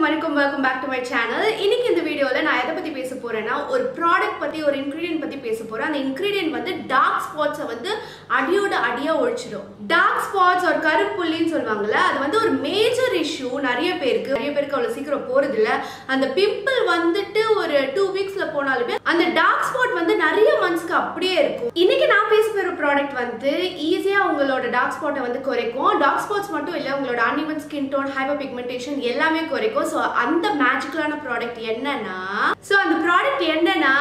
வணக்கம் welcome back to my channel இன்னைக்கு இந்த வீடியோல நான் எதை பத்தி பேச போறேன்னா ஒரு ப்ராடக்ட் பத்தி ஒரு இன்கிரீடியன்ட் பத்தி பேச போறேன் அந்த இன்கிரீடியன்ட் வந்து டார்க் ஸ்பாட்ஸை வந்து அடியோட அடியா ஒழிச்சிடும் டார்க் ஸ்பாட்ஸ் ஒரு கருப்புள்ளின்னு சொல்லுவாங்கல்ல அது வந்து ஒரு மேஜர் இஷ்யூ நிறைய பேருக்கு நிறைய பேருக்கு அவ்வளவு சீக்கிரம் போறது இல்ல அந்த பிம்பிள் வந்துட்டு ஒரு டூ வீக்ஸ்ல போனாலுமே அந்த டார்க் ஸ்பாட் வந்து நிறைய மந்த்ஸ்க்கு அப்படியே இருக்கும் இன்னைக்கு நான் பேச போற ப்ராடக்ட் வந்து ஈஸியா உங்களோட டார்க் ஸ்பாட்டை வந்து குறைக்கும் டார்க் ஸ்பாட்ஸ் மட்டும் இல்ல உங்களோட uneven skin tone hyper pigmentation எல்லாமே குறைக்கும் ஸோ அந்த மேஜிக்கலான ப்ராடக்ட் என்னன்னா ஸோ அந்த ப்ராடக்ட் என்னன்னா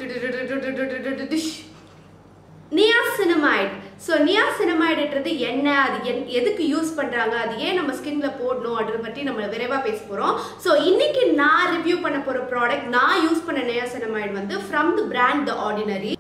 நியாசினமைட் ஸோ நியாசினமைடுன்றது என்ன அது என் எதுக்கு யூஸ் பண்ணுறாங்க அது ஏன் நம்ம ஸ்கின்ல போடணும் அதை பற்றி நம்ம விரைவாக பேச போகிறோம் ஸோ இன்னைக்கு நான் ரிவ்யூ பண்ண போகிற ப்ராடக்ட் நான் யூஸ் பண்ண நியாசினமைட் வந்து from the brand the ordinary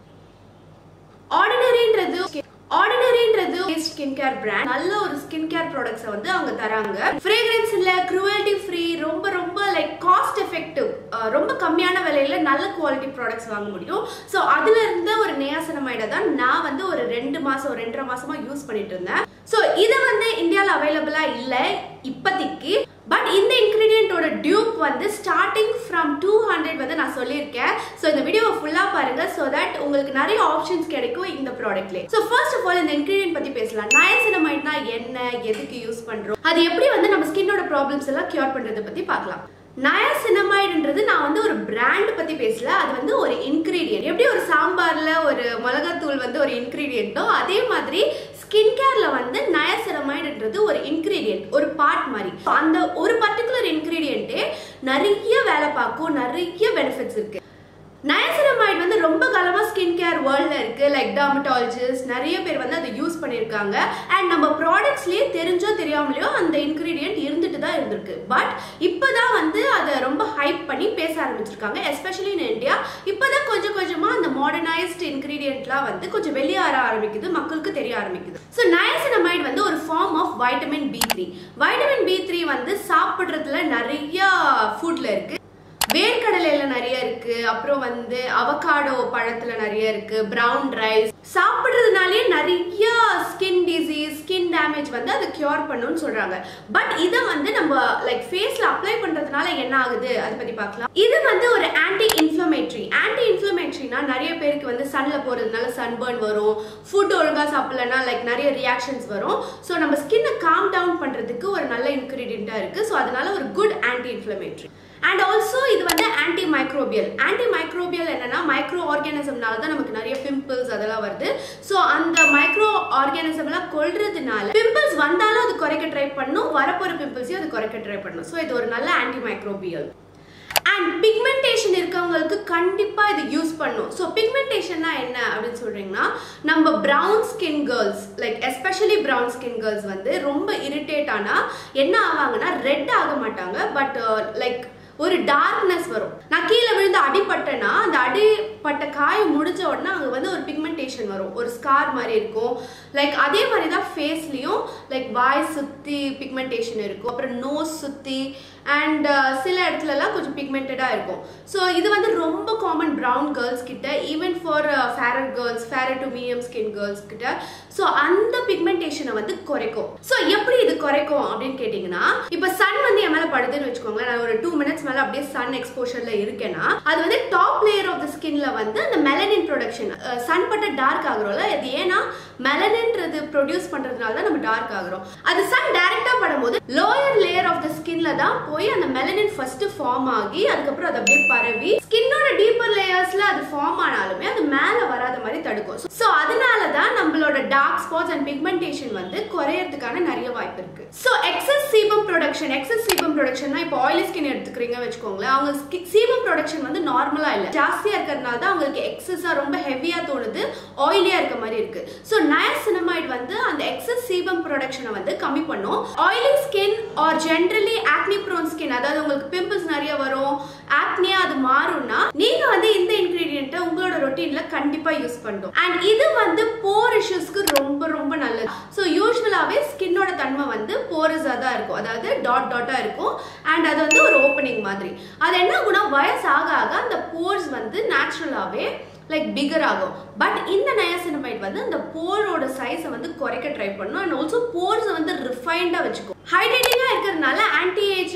ஆர்டினரின்றது ஆர்டினரின்றது ஸ்கின் கேர் பிராண்ட் நல்ல ஒரு ஸ்கின் கேர் ப்ராடக்ட்ஸை வந்து அவங்க தராங்க ஃப்ரேக்ரன்ஸ் இல்ல க்ரூவல்டி ஃப்ரீ ரொம்ப ரொம்ப லைக் காஸ்ட் எஃபெக்டிவ் ரொம்ப கம்மியான விலையில நல்ல குவாலிட்டி ப்ராடக்ட்ஸ் வாங்க முடியும் ஸோ அதுல இருந்த ஒரு நேசனமைடை தான் நான் வந்து ஒரு ரெண்டு மாசம் ஒரு ரெண்டரை மாசமா யூஸ் பண்ணிட்டு இருந்தேன் ஸோ இது வந்து இந்தியாவில் அவைலபிளா இல்லை இப்போதைக்கு பட் இந்த இன்கிரீடியன்ட்டோட டியூப் வந்து ஸ்டார்டிங் ஃப்ரம் டூ ஹண்ட்ரட் வந்து நான் சொல்லியிருக்கேன் ஸோ இந்த வீடியோவை ஃபுல்லாக பாருங்க ஸோ தட் உங்களுக்கு நிறைய ஆப்ஷன்ஸ் கிடைக்கும் இந்த ப்ராடக்ட்லேயே ஸோ ஃபர்ஸ்ட் ஆஃப் ஆல் இந்த இன்கிரீடியன்ட் பற்றி பேசலாம் நயசினமைட்னா என்ன எதுக்கு யூஸ் பண்ணுறோம் அது எப்படி வந்து நம்ம ஸ்கின்னோட ப்ராப்ளம்ஸ் எல்லாம் கியூர் பண்ணுறதை பற்றி பார்க்கலாம் நயாசினமைடுன்றது நான் வந்து ஒரு பிராண்ட் பத்தி பேசல அது வந்து ஒரு இன்கிரீடியன்ட் எப்படி ஒரு சாம்பார்ல ஒரு மிளகாத்தூள் வந்து ஒரு இன்கிரீடியன்ட்டோ அதே மாதிரி ஸ்கின் கேர்ல வந்து நயசினமைடுன்றது ஒரு இன்கிரீடியன்ட் ஒரு பார்ட் மாதிரி அந்த ஒரு பர்டிகுலர் இன்கிரீடியன்ட்டே நிறைய வேலை பார்க்கும் நிறைய பெனிஃபிட்ஸ் இருக்கு நயசினமைட் வந்து ரொம்ப காலமா ஸ்கின் கேர் வேர்ல்ட்ல இருக்கு லைக் டர்மட்டாலஜிஸ்ட் நிறைய பேர் வந்து அதை யூஸ் பண்ணியிருக்காங்க அண்ட் நம்ம ப்ராடக்ட்ஸ்லயே தெரிஞ்சோ தெரியாமலையோ அந்த இன்கிரீடியன்ட் இருந்துட்டு தான் இருந்திருக்கு பட் இப்போதான் வந்து அதை ரொம்ப ஹைப் பண்ணி பேச ஆரம்பிச்சிருக்காங்க எஸ்பெஷலி இன் இந்தியா இப்போதான் கொஞ்சம் கொஞ்சமா அந்த மாடர்னைஸ்ட் இன்கிரீடியன்ட்லாம் வந்து கொஞ்சம் வெளியே வர ஆரம்பிக்குது மக்களுக்கு தெரிய ஆரம்பிக்குது ஸோ நயசினமைட் வந்து ஒரு form of vitamin B three vitamin B three வந்து சாப்பிட்றதுல நிறைய ஃபுட்ல இருக்கு வேர்க்கடலையில நிறைய இருக்கு அப்புறம் வந்து அவகாடோ பழத்துல நிறைய இருக்கு பிரவுன் ரைஸ் சாப்பிடுறதுனாலே நிறைய ஸ்கின் டிசீஸ் ஸ்கின் டேமேஜ் வந்து அதை கியூர் பண்ணுன்னு சொல்றாங்க பட் இதை வந்து நம்ம லைக் ஃபேஸ்ல அப்ளை பண்றதுனால என்ன ஆகுது அதை பத்தி பார்க்கலாம் இது வந்து ஒரு ஆன்டி இன்ஃப்ளமேட்டரி ஆன்டி இன்ஃப்ளமேட்டரினா நிறைய பேருக்கு வந்து சன்ல போறதுனால சன்பர்ன் வரும் ஃபுட் ஒழுங்கா சாப்பிடலன்னா லைக் நிறைய ரியாக்ஷன்ஸ் வரும் ஸோ நம்ம ஸ்கின்னை காம் டவுன் பண்றதுக்கு ஒரு நல்ல இன்கிரீடியண்டா இருக்கு ஸோ அதனால ஒரு good anti inflammatory and also இது வந்து ஆன்டி மைக்ரோபியல் ஆன்டி மைக்ரோபியல் என்னன்னா மைக்ரோ ஆர்கானிசம்னால தான் நமக்கு நிறைய பிம்பிள்ஸ் அதெல்லாம் வருது ஸோ அந்த மைக்ரோ ஆர்கானிசம் எல்லாம் கொள்றதுனால பிம்பிள்ஸ் வந்தாலும் அது குறைக்க ட்ரை பண்ணும் வரப்போற பிம்பிள்ஸையும் அது குறைக்க ட்ரை பண்ணும் ஸோ இது ஒரு நல்ல ஆன்டி மைக்ரோபியல் அண்ட் பிக்மெண்டேஷன் இருக்கவங்களுக்கு கண்டிப்பா இது யூஸ் பண்ணும் ஸோ பிக்மெண்டேஷன்னா என்ன அப்படின்னு சொல்றீங்கன்னா நம்ம brown skin girls like especially brown skin girls வந்து ரொம்ப இரிட்டேட் ஆனா என்ன ஆவாங்கன்னா ரெட் ஆக மாட்டாங்க பட் லைக் ஒரு டார்க்னஸ் வரும் நான் கீழே விழுந்து அடிப்பட்டேன்னா அந்த அடிப்பட்ட காயம் முடிஞ்ச உடனே அங்கே வந்து ஒரு பிக்மெண்டேஷன் வரும் ஒரு ஸ்கார் மாதிரி இருக்கும் லைக் அதே மாதிரி தான் ஃபேஸ்லேயும் லைக் வாய் சுற்றி பிக்மெண்டேஷன் இருக்கும் அப்புறம் நோஸ் சுற்றி அண்ட் சில இடத்துலலாம் கொஞ்சம் பிக்மெண்டடாக இருக்கும் ஸோ இது வந்து ரொம்ப காமன் ப்ரௌன் கேர்ள்ஸ் கிட்ட even for fairer girls fairer to medium skin girls கிட்ட ஸோ அந்த பிக்மெண்டேஷனை வந்து குறைக்கும் ஸோ எப்படி இது குறைக்கும் அப்படின்னு கேட்டிங்கன்னா இப்போ சன் வந்து என் மேலே படுதுன்னு வச்சுக்கோங்களேன் நான் ஒரு டூ மினிட்ஸ் மேலே அப்படியே சன் எக்ஸ்போஷர்ல இருக்கேன்னா அது வந்து டாப் லேயர் ஆஃப் த ஸ்கின்ல வந்து அந்த மெலனின் ப்ரொடக்ஷன் சன் பட்ட டார்க் ஆகுறோம்ல அது ஏன்னா மெலனின்றது ப்ரொடியூஸ் பண்றதுனால தான் நம்ம டார்க் ஆகுறோம் அது சன் டைரக்டா படும்போது லோயர் லேயர் ஆஃப் த ஸ்கின்ல தான் போய் அந்த மெலனின் ஃபர்ஸ்ட் ஃபார்ம் ஆகி அதுக்கப்புறம் அது அப்படியே பரவி ஸ்கின்னோட டீப்பர் லேயர்ஸ்ல அது ஃபார்ம் ஆனாலுமே அது மேல வராத மாதிரி தடுக்கும் ஸோ அதனால தான் நம்மளோட டார்க் ஸ்பாட்ஸ் அண்ட் பிக்மெண்டேஷன் வந்து குறையறதுக்கான நிறைய வாய்ப்பு இருக்கு so excess sebum production excess sebum ப்ரொடக்ஷன்னா இப்போ ஆயிலி ஸ்கின் எடுத்துக்கிறீங்க வச்சுக்கோங்களேன் அவங்க சீபம் ப்ரொடக்ஷன் வந்து நார்மலா இல்லை ஜாஸ்தியா இருக்கிறதுனால தான் அவங்களுக்கு எக்ஸஸா ரொம்ப ஹெவியா தோணுது ஆயிலியா இருக்க மாதிரி இருக்கு ஸோ நயசினமைட் வந்து அந்த எக்ஸஸ் சீபம் ப்ரொடக்ஷனை வந்து கம்மி பண்ணும் oily skin are generally acne prone skin அதாவது உங்களுக்கு பிம்பிள்ஸ் நிறைய வரும் ஆக்னியா அது மாறும்னா நீங்க வந்து இந்த இன்கிரீடியண்ட்டை உங்களோட ரொட்டீன்ல கண்டிப்பா யூஸ் பண்ணும் அண்ட் இது வந்து போர் இஷ்யூஸ்க்கு ரொம்ப ரொம்ப நல்லது ஸோ யூஸ்வலாவே ஸ்கின்னோட தன்மை வந்து போரஸா தான் இருக்கும் அதாவது டாட் டாட்டா இருக்கும் அண்ட் அது வந்து ஒரு ஓப்பனிங் மாதிரி அது என்ன ஆகும்னா வயசு ஆக ஆக அந்த போர்ஸ் வந்து நேச்சுரலாவே லைக் பிகர் ஆகும் பட் இந்த நயாசினமைட் வந்து அந்த போரோட சைஸை வந்து குறைக்க ட்ரை பண்ணும் அண்ட் ஆல்சோ போர்ஸை வந்து ரிஃபைண்டாக வச்சுக்கும் ஹைட்ரேட்டிங்காக இருக்கிறதுனால ஆன்டி ஏஜிங்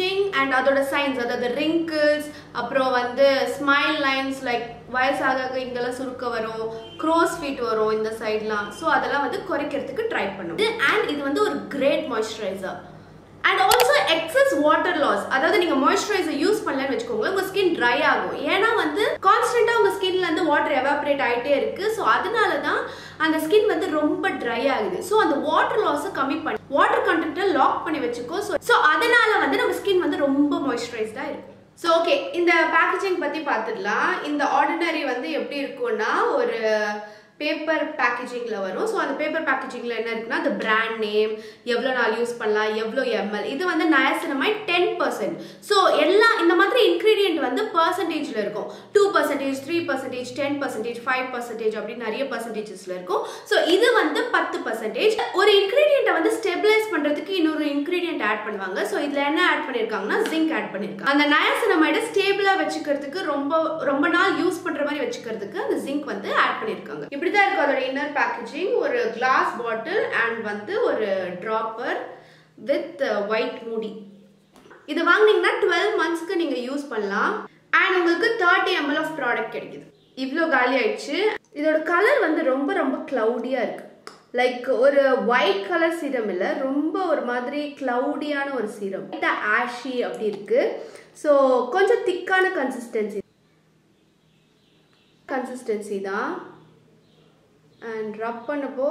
அண்ட் அதோட சைன்ஸ் அதாவது ரிங்கிள்ஸ் அப்புறம் வந்து ஸ்மைல் லைன்ஸ் லைக் வயசாக இங்கெல்லாம் சுருக்க வரும் க்ரோஸ் ஃபீட் வரும் இந்த சைட்லாம் ஸோ அதெல்லாம் வந்து குறைக்கிறதுக்கு ட்ரை பண்ணும் அண்ட் இது வந்து ஒரு great moisturiser and also excess water loss அதாவது நீங்க மாய்ஸ்சரைசர் யூஸ் பண்ணலன்னு வச்சுக்கோங்க உங்க ஸ்கின் ட்ரை ஆகும் ஏன்னா வந்து கான்ஸ்டன்டா உங்க ஸ்கின்ல இருந்து வாட்டர் எவாபரேட் ஆயிட்டே இருக்கு ஸோ அதனால தான் அந்த ஸ்கின் வந்து ரொம்ப ட்ரை ஆகுது ஸோ அந்த வாட்டர் லாஸை கம்மி பண்ணி வாட்டர் கண்டென்ட்டை லாக் பண்ணி வச்சுக்கோ ஸோ ஸோ அதனால வந்து நம்ம ஸ்கின் வந்து ரொம்ப மாய்ஸ்சரைஸ்டா இருக்கும் ஸோ ஓகே இந்த பேக்கேஜிங் பத்தி பார்த்துடலாம் இந்த ஆர்டினரி வந்து எப்படி இருக்கும்னா ஒரு பேப்பர் பேக்கேஜிங்கில் வரும் ஸோ அந்த பேப்பர் பேக்கேஜிங்கில் என்ன இருக்குன்னா அந்த பிராண்ட் நேம் எவ்வளோ நாள் யூஸ் பண்ணலாம் எவ்வளோ எம்எல் இது வந்து நயசினமைட் டென் பர்சன்ட் ஸோ எல்லா இந்த மாதிரி இன்க்ரீடியன்ட் வந்து பர்சன்டேஜில் இருக்கும் two percentage three percentage ten percentage five percentage அப்படின்னு நிறைய பர்சன்டேஜஸில் இருக்கும் ஸோ இது வந்து பத்து பர்சன்டேஜ் ஒரு இன்க்ரீடியண்ட்டை வந்து ஸ்டெபிலைஸ் பண்ணுறதுக்கு இன்னொரு இன்க்ரீடியன்ட் ஆட் பண்ணுவாங்க ஸோ இதில் என்ன ஆட் பண்ணியிருக்காங்கன்னா ஜிங்க் ஆட் பண்ணியிருக்காங்க அந்த நயசினமைடை ஸ்டேபிளாக வச்சுக்கிறதுக்கு ரொம்ப ரொம்ப நாள் யூஸ் பண்ணுற மாதிரி வச்சுக்கிறதுக்கு அந்த ஜிங்க் வந்து ஆட் பண்ணியிருக்காங்க இப்படி தான் இருக்கும் அதோட இன்னர் பேக்கேஜிங் ஒரு கிளாஸ் பாட்டில் அண்ட் வந்து ஒரு ட்ராப்பர் வித் ஒயிட் மூடி இது வாங்கினீங்கன்னா டுவெல் மந்த்ஸ்க்கு நீங்கள் யூஸ் பண்ணலாம் அண்ட் உங்களுக்கு தேர்ட்டி எம்எல் ஆஃப் ப்ராடக்ட் கிடைக்குது இவ்வளோ காலி ஆயிடுச்சு இதோட கலர் வந்து ரொம்ப ரொம்ப க்ளவுடியாக இருக்கு லைக் ஒரு ஒயிட் கலர் சீரம் இல்லை ரொம்ப ஒரு மாதிரி க்ளவுடியான ஒரு சீரம் ஆஷி அப்படி இருக்கு ஸோ கொஞ்சம் திக்கான கன்சிஸ்டன்சி கன்சிஸ்டன்சி தான் அண்ட் ரப் பண்ணப்போ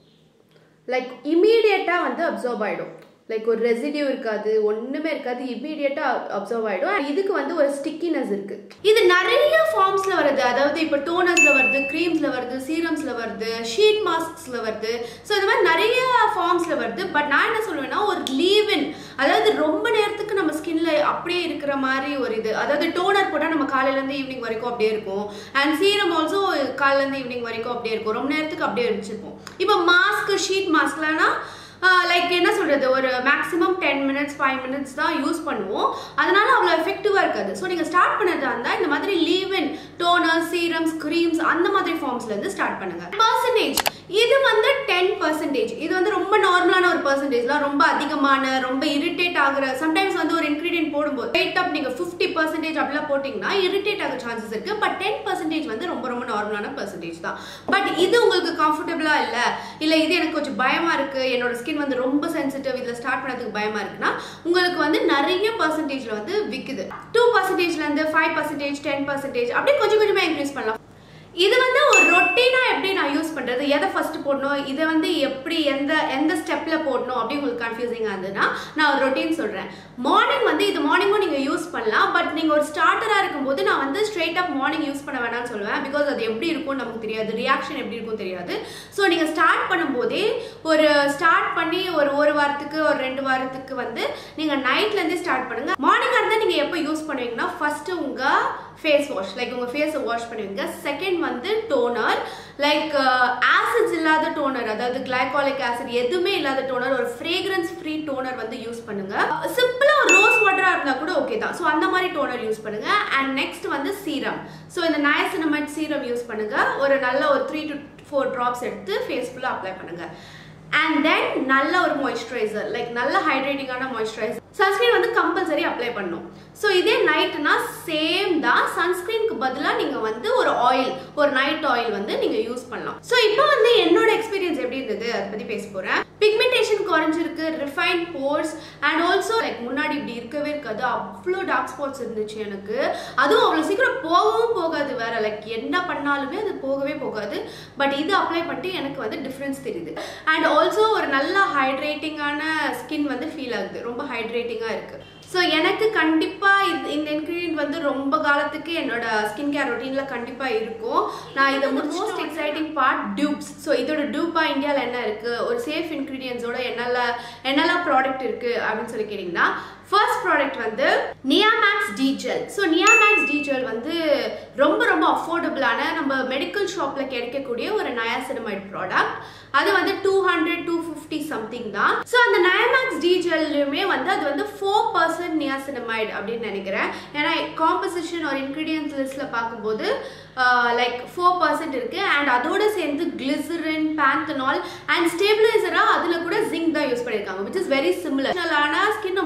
லைக் இமீடியட்டாக வந்து அப்சர்வ் ஆகிடும் லைக் ஒரு ரெசிடியூ இருக்காது ஒன்றுமே இருக்காது இமீடியட்டாக அப்சர்வ் ஆகிடும் இதுக்கு வந்து ஒரு ஸ்டிக்கினஸ் இருக்கு இது நிறைய ஃபார்ம்ஸில் வருது அதாவது இப்போ டோனர்ஸில் வருது க்ரீம்ஸில் வருது சீரம்ஸில் வருது ஷீட் மாஸ்க்ஸில் வருது ஸோ இந்த மாதிரி நிறைய ஃபார்ம்ஸில் வருது பட் நான் என்ன சொல்லுவேன்னா ஒரு லீவ் அதாவது ரொம்ப நேரத்துக்கு நம்ம ஸ்கின்ல அப்படியே இருக்கிற மாதிரி ஒரு இது அதாவது டோனர் போட்டால் நம்ம காலையிலேருந்து ஈவினிங் வரைக்கும் அப்படியே இருக்கும் அண்ட் சீரம் ஆல்சோ காலையிலேருந்து ஈவினிங் வரைக்கும் அப்படியே இருக்கும் ரொம்ப நேரத்துக்கு அப்படியே வச்சுருப்போம் இப்போ மாஸ்க் ஷீட் மாஸ்க்லாம்னா லைக் என்ன சொல்றது ஒரு maximum ten minutes five minutes தான் யூஸ் பண்ணுவோம் அதனால அவ்வளோ எஃபெக்டிவாக இருக்காது ஸோ நீங்கள் ஸ்டார்ட் பண்ணதா இருந்தால் இந்த மாதிரி leave in toner serums creams அந்த மாதிரி ஃபார்ம்ஸ்லேருந்து ஸ்டார்ட் பண்ணுங்க பர்சன்டேஜ் இது வந்து டென் பர்சன்டேஜ் இது வந்து ரொம்ப நார்மலான ஒரு பர்சன்டேஜ்லாம் ரொம்ப அதிகமான ரொம்ப இரிட்டேட் ஆகுற சம்டைம்ஸ் வந்து ஒரு இன்க்ரீடியன்ட் போடும்போது வெயிட் அப் நீங்கள் ஃபிஃப்டி பர்சன்டேஜ் அப்படிலாம் போட்டிங்கன்னா இரிட்டேட் ஆக சான்சஸ் இருக்கு பட் டென் பர்சன்டேஜ் வந்து ரொம்ப ரொம்ப நார்மலான பர்சன்டேஜ் தான் பட் இது உங்களுக்கு கம்ஃபர்டபுளாக இல்லை இல்லை இது எனக்கு கொஞ்சம் பயமா இருக்கு என்னோட ஸ்கின் வந்து ரொம்ப சென்சிட்டிவ் இதில் ஸ்டார்ட் பண்ணதுக்கு பயமா இருக்குன்னா உங்களுக்கு வந்து நிறைய பர்சன்டேஜ்ல வந்து விற்குது டூ பர்சன்டேஜ்லேருந்து ஃபைவ் பர்சன்டேஜ் டென் பர்சன்டேஜ் அப்படியே கொஞ்சம் கொஞ்சமாக இன்க்ரீஸ் பண்ணலாம் இது வந்து ஒரு ரொட்டீனா எப்படி நான் யூஸ் பண்றது எதை ஃபர்ஸ்ட் போடணும் இதை வந்து எப்படி எந்த எந்த ஸ்டெப்ல போடணும் அப்படி உங்களுக்கு கன்ஃபியூசிங்கா இருந்ததுன்னா நான் ஒரு ரொட்டீன் சொல்றேன் மார்னிங் வந்து இது மார்னிங்கும் நீங்க யூஸ் பண்ணலாம் பட் நீங்க ஒரு ஸ்டார்டரா இருக்கும்போது நான் வந்து ஸ்ட்ரெயிட் அப் மார்னிங் யூஸ் பண்ண வேணாம்னு சொல்லுவேன் பிகாஸ் அது எப்படி இருக்கும்னு நமக்கு தெரியாது ரியாக்ஷன் எப்படி இருக்கும் தெரியாது ஸோ நீங்க ஸ்டார்ட் பண்ணும்போதே ஒரு ஸ்டார்ட் பண்ணி ஒரு ஒரு வாரத்துக்கு ஒரு ரெண்டு வாரத்துக்கு வந்து நீங்க நைட்ல இருந்தே ஸ்டார்ட் பண்ணுங்க மார்னிங்கா இருந்தா நீங்க எப்போ யூஸ் பண்ணுவீங்கன்னா ஃபர்ஸ்ட் உங்க ஃபேஸ் வாஷ் லைக் உங்கள் ஃபேஸை வாஷ் பண்ணுவீங்க செகண்ட் வந்து டோனர் லைக் ஆசிட்ஸ் இல்லாத டோனர் அதாவது கிளைகாலிக் ஆசிட் எதுவுமே இல்லாத டோனர் ஒரு ஃப்ரேக்ரன்ஸ் ஃப்ரீ டோனர் வந்து யூஸ் பண்ணுங்க சிம்பிளாக ஒரு ரோஸ் வாட்டராக இருந்தால் கூட ஓகே தான் ஸோ அந்த மாதிரி டோனர் யூஸ் பண்ணுங்க அண்ட் நெக்ஸ்ட் வந்து சீரம் ஸோ இந்த நயசினமைட் சீரம் யூஸ் பண்ணுங்க ஒரு நல்ல ஒரு த்ரீ டு ஃபோர் ட்ராப்ஸ் எடுத்து ஃபேஸ் ஃபுல்லாக அப்ளை பண்ணுங்க அண்ட் தென் நல்ல ஒரு மாய்ஸ்சரைசர் லைக் நல்ல ஹைட்ரேட்டிங்கான மாய்ஸ்சரைசர் சன்ஸ்கிரீன் வந்து கம்பல்சரி அப்ளை பண்ணும் ஸோ இதே நைட்னா சேம் தான் சன்ஸ்கிரீனுக்கு பதிலாக நீங்கள் வந்து ஒரு ஆயில் ஒரு நைட் ஆயில் வந்து நீங்கள் யூஸ் பண்ணலாம் ஸோ இப்போ வந்து என்னோட எக்ஸ்பீரியன்ஸ் எப்படி இருந்தது அதை பற்றி பேச போகிறேன் பிக்மெண்டேஷன் குறைஞ்சிருக்கு refine pores and also like முன்னாடி இப்படி இருக்கவே இருக்காது அவ்வளோ டார்க் ஸ்பாட்ஸ் இருந்துச்சு எனக்கு அதுவும் அவ்வளோ சீக்கிரம் போகவும் போகாது வேற லைக் என்ன பண்ணாலுமே அது போகவே போகாது பட் இது அப்ளை பண்ணிட்டு எனக்கு வந்து டிஃப்ரென்ஸ் தெரியுது அண்ட் ஆல்சோ ஒரு நல்ல ஹைட்ரேட்டிங்கான ஸ்கின் வந்து ஃபீல் ஆகுது ரொம்ப ஹைட்ரேட்டிங்காக இருக்கு ஸோ எனக்கு கண்டிப்பாக இது இந்த இன்க்ரீடியன்ட் வந்து ரொம்ப காலத்துக்கு என்னோட ஸ்கின் கேர் ரொட்டீனில் கண்டிப்பாக இருக்கும் நான் இதை most exciting part tubes so இதோட டியூப்பாக இந்தியாவில் என்ன இருக்குது ஒரு சேஃப் இன்க்ரீடியன்ஸோட என்னெல்லாம் என்னெல்லாம் ப்ராடக்ட் இருக்குது அப்படின்னு சொல்லி கேட்டிங்கன்னா ஃபர்ஸ்ட் ப்ராடக்ட் வந்து நியாமேக்ஸ் டீஜெல் ஸோ நியாமேக்ஸ் டீஜெல் வந்து ரொம்ப ரொம்ப அஃபோர்டபுளான நம்ம மெடிக்கல் ஷாப்பில் கிடைக்கக்கூடிய ஒரு நயாசினமைட் ப்ராடக்ட் அது வந்து two hundred two fifty something தான் ஸோ அந்த நயமேக்ஸ் டீஜெல்லுமே வந்து அது வந்து ஃபோர் பர்சன்ட் நியாசினமைட் அப்படின்னு நினைக்கிறேன் ஏன்னா காம்பசிஷன் ஒரு இன்க்ரீடியன்ஸ் லிஸ்ட்டில் பார்க்கும்போது லைக் ஃபோர் பர்சன்ட் இருக்கு அண்ட் அதோட சேர்ந்து கிளிசரின் பேந்தனால் அண்ட் ஸ்டேபிளைசரா அதில் கூட ஜிங்க் தான் யூஸ் பண்ணியிருக்காங்க விச் இஸ் வெரி சிமிலர் ஆனால் ஸ்கின்னை மாய்ஸ்சரைஸ்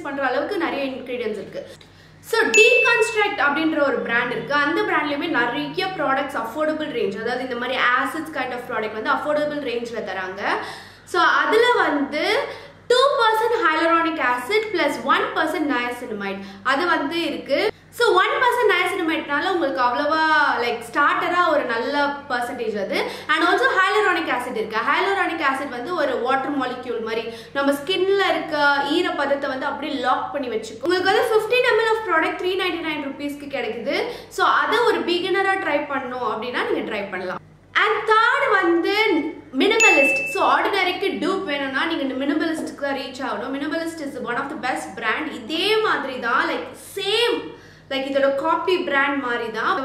பண்ற அளவுக்கு நிறைய இன்கிரீடியன்ஸ் இருக்கு ஸோ டீகன்ஸ்ட்ரக்ட் அப்படின்ற ஒரு பிராண்ட் இருக்கு அந்த பிராண்ட்லயுமே நிறைய ப்ராடக்ட்ஸ் அஃபோர்டபுள் ரேஞ்ச் அதாவது இந்த மாதிரி ஆசிட்ஸ் கைண்ட் ஆஃப் ப்ராடக்ட் வந்து அஃபோர்டபுள் ரேஞ்சில் தராங்க ஸோ அதில் வந்து two percent hyaluronic acid plus one percent niacinamide அது வந்து இருக்கு ஸோ ஒன் பர்சன்ட் நயசினமைட்னால உங்களுக்கு அவ்வளோவா லைக் ஸ்டார்டராக ஒரு நல்ல பர்சன்டேஜ் அது அண்ட் ஆல்சோ ஹைலரானிக் ஆசிட் இருக்கு ஹைலரானிக் ஆசிட் வந்து ஒரு வாட்டர் மாலிக்யூல் மாதிரி நம்ம ஸ்கின்ல இருக்க ஈரப்பதத்தை வந்து அப்படியே லாக் பண்ணி வச்சுக்கும் உங்களுக்கு வந்து fifteen ML of product three ninety nine ருபீஸ்க்கு கிடைக்குது ஸோ அதை ஒரு பிகினராக ட்ரை பண்ணணும் அப்படின்னா நீங்கள் ட்ரை பண்ணலாம் அண்ட் தேர்ட் வந்து மினிமலிஸ்ட் ஸோ ஆர்டினரிக்கு டூப் வேணும்னா நீங்கள் இந்த மினிமலிஸ்ட்டுக்கு தான் ரீச் ஆகணும் minimalist is one of the best brand இதே மாதிரி தான் லைக் சேம் லைக் இதோட காப்பி பிராண்ட் மாதிரி தான்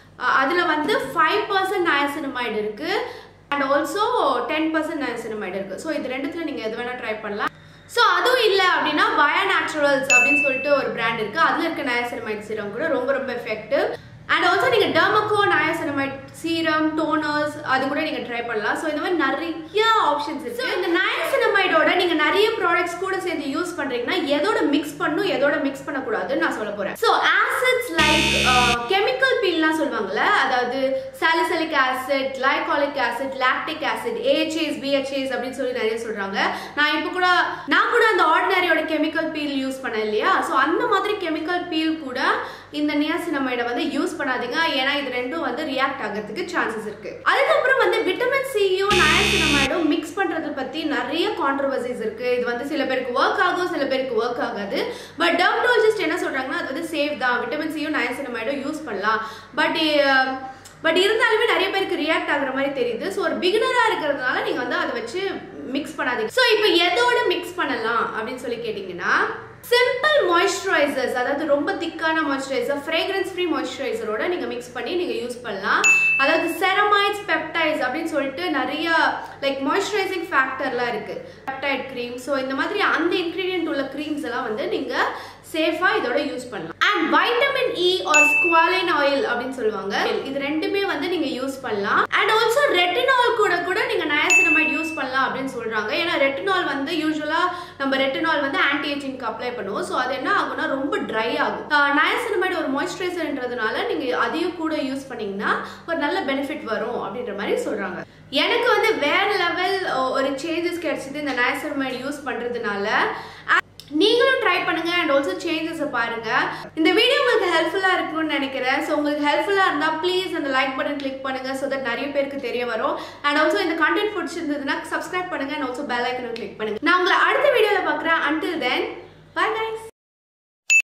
அதில் வந்து ஃபைவ் பர்சன்ட் நயசினமைடு இருக்கு and also ten percent niacinamide இருக்கு ஸோ இது ரெண்டுத்துல நீங்கள் எது வேணால் ட்ரை பண்ணலாம் ஸோ அதுவும் இல்லை அப்படின்னா பயோ நேச்சுரல்ஸ் அப்படின்னு சொல்லிட்டு ஒரு பிராண்ட் இருக்கு அதில் இருக்க நயசினமைட் சீரம் கூட ரொம்ப ரொம்ப எஃபெக்டிவ் அண்ட் ஆல்சோ நீங்கள் டர்மக்கோ நயசினமைட் சீரம் டோனர்ஸ் அது கூட நீங்கள் ட்ரை பண்ணலாம் ஸோ இந்த மாதிரி நிறைய ஆப்ஷன்ஸ் இருக்கு இந்த நயசினமைடோட நீங்கள் நிறைய ப்ராடக்ட்ஸ் கூட சேர்ந்து யூஸ் பண்ணுறீங்கன்னா எதோட மிக்ஸ் பண்ணும் எதோட மிக்ஸ் பண்ணக்கூடாதுன்னு நான் சொல்ல போகிறேன் ஸோ ஆசிட்ஸ் லைக் கெமிக்கல் பீல்லாம் சொல்லுவாங்கல்ல அதாவது salicylic acid glycolic acid lactic acid AHAs BHAs அப்படின்னு சொல்லி நிறைய சொல்கிறாங்க நான் இப்போ கூட நான் கூட அந்த ஆர்டினரியோட கெமிக்கல் பீல் யூஸ் பண்ணேன் இல்லையா ஸோ அந்த மாதிரி கெமிக்கல் பீல் கூட இந்த நியாசினமைடை வந்து யூஸ் பண்ணாதீங்க ஏன்னா இது ரெண்டும் வந்து ரியாக்ட் ஆகிறதுக்கு சான்சஸ் இருக்கு அதுக்கப்புறம் வந்து விட்டமின் சியும் நயாசினமைடும் மிக்ஸ் பண்றதை பத்தி நிறைய கான்ட்ரவர்சிஸ் இருக்கு இது வந்து சில பேருக்கு ஒர்க் ஆகும் சில பேருக்கு ஒர்க் ஆகாது பட் டெர்மட்டாலஜிஸ்ட் என்ன சொல்றாங்கன்னா அது வந்து சேஃப் தான் விட்டமின் சியும் நயாசினமைடும் யூஸ் பண்ணலாம் பட் பட் இருந்தாலுமே நிறைய பேருக்கு ரியாக்ட் ஆகுற மாதிரி தெரியுது ஸோ ஒரு பிகினரா இருக்கிறதுனால நீங்க வந்து அதை வச்சு மிக்ஸ் பண்ணாதீங்க ஸோ இப்போ எதோட மிக்ஸ் பண்ணலாம் அப்படின்னு சொல்லி கேட்டிங்கன்னா சிம்பிள் மாய்ஸ்சரைசர்ஸ் அதாவது ரொம்ப திக்கான மாய்ஸ்சரைசர் ஃப்ரேக்ரன்ஸ் ஃப்ரீ மாய்ஸ்சரைசரோட நீங்கள் மிக்ஸ் பண்ணி நீங்கள் யூஸ் பண்ணலாம் அதாவது செரமைட்ஸ் பெப்டைட்ஸ் அப்படின்னு சொல்லிட்டு நிறைய லைக் மாய்ஸ்சரைசிங் ஃபேக்டர்லாம் இருக்கு பெப்டைட் க்ரீம் ஸோ இந்த மாதிரி அந்த இன்க்ரீடியன்ட் உள்ள க்ரீம்ஸ் எல்லாம் வந்து நீங்கள் சேஃபாக இதோட யூஸ் பண்ணலாம் and vitamin E or squalene oil அப்படின்னு சொல்லுவாங்க இது ரெண்டுமே வந்து நீங்க யூஸ் பண்ணலாம் அண்ட் ஆல்சோ ரெட்டினால் கூட கூட நீங்க நயாசினமைட் யூஸ் பண்ணலாம் அப்படின்னு சொல்றாங்க ஏன்னா ரெட்டினால் வந்து யூஸ்வலா நம்ம ரெட்டினால் வந்து ஆன்டி ஏஜிங்க்கு அப்ளை பண்ணுவோம் ஸோ அது என்ன ஆகும்னா ரொம்ப ட்ரை ஆகும் நயாசினமைட் ஒரு மாய்ஸ்சரைசர்ன்றதுனால நீங்க அதையும் கூட யூஸ் பண்ணீங்கன்னா ஒரு நல்ல பெனிஃபிட் வரும் அப்படின்ற மாதிரி சொல்றாங்க எனக்கு வந்து வேற லெவல் ஒரு சேஞ்சஸ் கிடைச்சது இந்த நயாசினமைட் யூஸ் பண்றதுனால நீங்களும் ட்ரை பண்ணுங்க அண்ட் ஆல்சோ சேஞ்சஸை பாருங்க இந்த வீடியோ உங்களுக்கு ஹெல்ப்ஃபுல்லா இருக்கும்னு நினைக்கிறேன் ஸோ உங்களுக்கு ஹெல்ப்ஃபுல்லா இருந்தா ப்ளீஸ் அந்த லைக் பட்டன் கிளிக் பண்ணுங்க ஸோ தட் நிறைய பேருக்கு தெரிய வரும் அண்ட் ஆல்சோ இந்த கண்டென்ட் பிடிச்சிருந்ததுன்னா சப்ஸ்கிரைப் பண்ணுங்க அண்ட் ஆல்சோ பெல் ஐக்கனும் கிளிக் பண்ணுங்க நான் உங்களை அடுத்த வீடியோல பார்க்குறேன் அன்டில் தென் பை கைஸ்